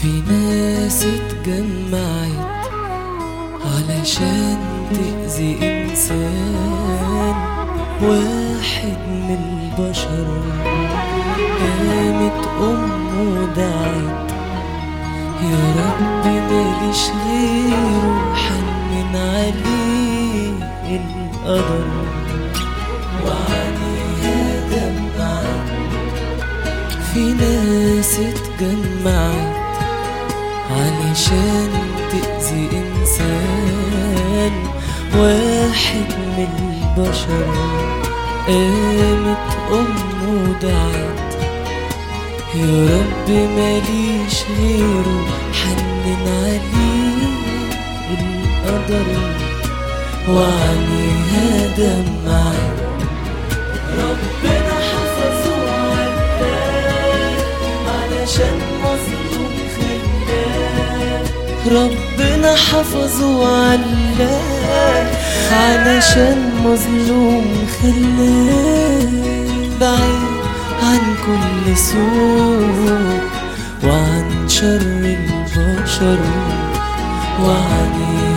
في ناس اتجمعت علشان تأذي إنسان واحد من البشر قامت أمه ودعت يا رب ماليش غيره حنن عليه القدر وعليها دمعت في ناس اتجمعت علشان تأذي إنسان واحد من البشر قامت أمه ودعت يا رب ماليش غيره حنن عليه القدر وعليها دمعت ربنا حفظه وعداه علشان مظلوم خلاه ربنا حفظه وعلاه علشان مظلوم خلاه بعيد عن كل سوء وعن شر البشر وعن